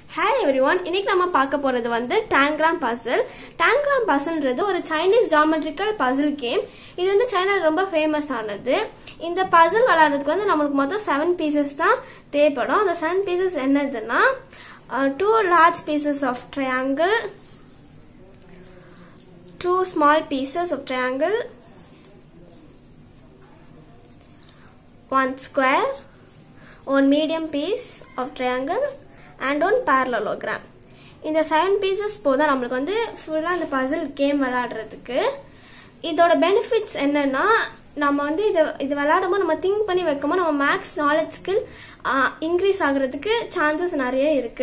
Hi every one இன்னைக்கு நம்ம பார்க்க போறது வந்து டான்கிராம் பசில் டான்கிராம் பசில்ன்றது ஒரு சைனீஸ் ஜாமெட்ரிக்கல் பசில் கேம் இது வந்து சைனால ரொம்ப ஃபேமஸ் ஆனது இந்த பசில் விளையாடுறதுக்கு வந்து நம்மளுக்கு மொத்தம் செவன் பீசஸ் தான் தேவைப்படும் அந்த செவன் பீசஸ் என்னதுன்னா two large pieces of triangle two small pieces of triangle one square, one medium piece of triangle and one parallelogram. இந்த செவன் பீசஸ் போதும் நம்மளுக்கு வந்து ஃபுல்லாக அந்த பசில் கேம் விளையாடுறதுக்கு இதோட பெனிஃபிட்ஸ் என்னன்னா நம்ம வந்து இதை இது விளையாடும்போது நம்ம திங்க் பண்ணி வைக்கும்போது நம்ம மேக்ஸ் நாலேஜ் ஸ்கில் இன்க்ரீஸ் ஆகுறதுக்கு சான்சஸ் நிறைய இருக்கு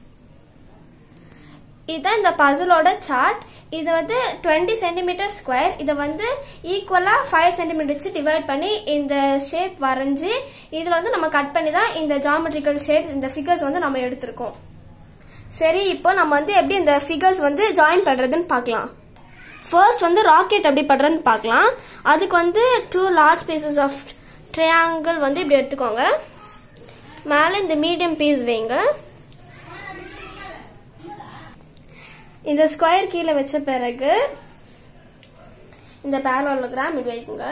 இதுதான் இந்த பசிலோட சார்ட் இது வந்து டுவெண்ட்டி சென்டிமீட்டர் ஸ்கொயர் இதை வந்து ஈக்குவலா ஃபைவ் சென்டிமீட்டர் வச்சு டிவைட் பண்ணி இந்த ஷேப் வரைஞ்சி இதுல வந்து நம்ம கட் பண்ணி தான் இந்த ஜாமெட்ரிக்கல் ஷேப் இந்த ஃபிகர்ஸ் வந்து நம்ம எடுத்திருக்கோம் சரி இப்போ நம்ம வந்து எப்படி இந்த ஃபிகர்ஸ் வந்து ஜாயின் பண்றதுன்னு பார்க்கலாம் ஃபர்ஸ்ட் வந்து ராக்கெட் எப்படி பண்றதுன்னு பார்க்கலாம் அதுக்கு வந்து two large pieces of triangle வந்து இப்படி எடுத்துக்கோங்க மேலே இந்த மீடியம் பீஸ் வைங்க இந்த ஸ்கொயர் கீழே வச்ச பிறகு இந்த பேரலோகிராம் இப்படி வைக்குங்க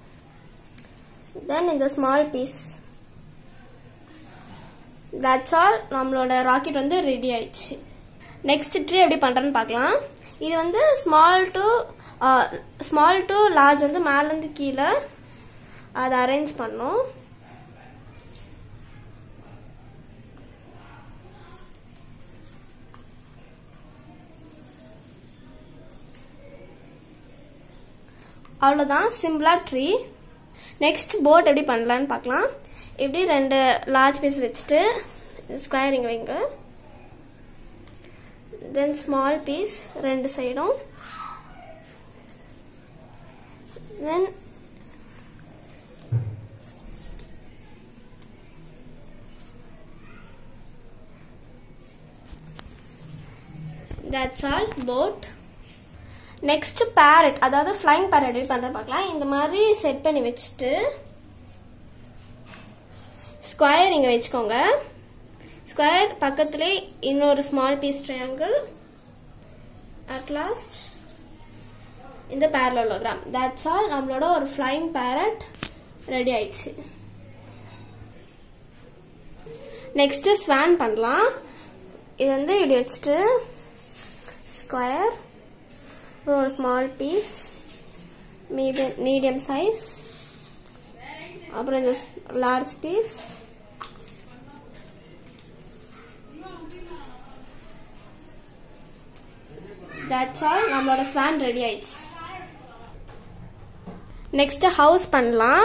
தென் இந்த ஸ்மால் பீஸ் தட்ஸ் ஆல் நம்மளோட ராக்கெட் வந்து ரெடி ஆயிடுச்சு நெக்ஸ்ட் ட்ரீ எப்படி பண்றேன்னு பார்க்கலாம் இது வந்து small to small to large வந்து மேலேருந்து கீழே அதை அரேஞ்ச் பண்ணும் அவ்வளோதான் சிம்பிளா ட்ரீ நெக்ஸ்ட் போட் எப்படி பண்ணலான்னு பார்க்கலாம் இப்படி ரெண்டு லார்ஜ் பீஸ் வச்சுட்டு ஸ்கொயர் இங்கே வைங்க தென் ஸ்மால் பீஸ் ரெண்டு சைடும் then that's all boat next parrot அதாவது ஃப்ளைங் பேரட் எப்படி பண்ற பார்க்கலாம் இந்த மாதிரி செட் பண்ணி வச்சுட்டு ஸ்கொயர் இங்க வச்சுக்கோங்க ஸ்கொயர் பக்கத்துலேயே இன்னொரு small piece triangle at last இந்த பேரலோகிராம் தட்ஸ் ஆல் நம்மளோட ஒரு ஃப்ளைங் பேரட் ரெடி ஆயிடுச்சு நெக்ஸ்ட் ஸ்வான் பண்ணலாம் இது வந்து இப்படி வச்சுட்டு ஸ்கொயர் அப்புறம் ஒரு small piece medium medium size அப்புறம் இந்த லார்ஜ் பீஸ் தட்ஸ் ஆல் நம்மளோட ஸ்வான் ரெடி ஆயிடுச்சு நெக்ஸ்ட் ஹவுஸ் பண்ணலாம்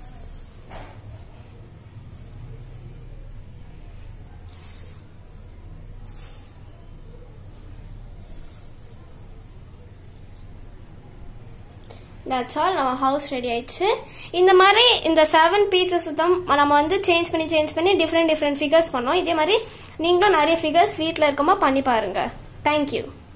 தட்ஸ் ஆல் நம்ம ஹவுஸ் ரெடி ஆயிடுச்சு இந்த மாதிரி இந்த செவன் பீசஸ் தான் நம்ம வந்து சேஞ்ச் பண்ணி சேஞ்ச் பண்ணி டிஃப்ரெண்ட் டிஃப்ரெண்ட் ஃபிகர்ஸ் பண்ணோம் இதே மாதிரி நீங்களும் நிறைய ஃபிகர்ஸ் வீட்டில் இருக்கமா பண்ணி பாருங்க தேங்க்யூ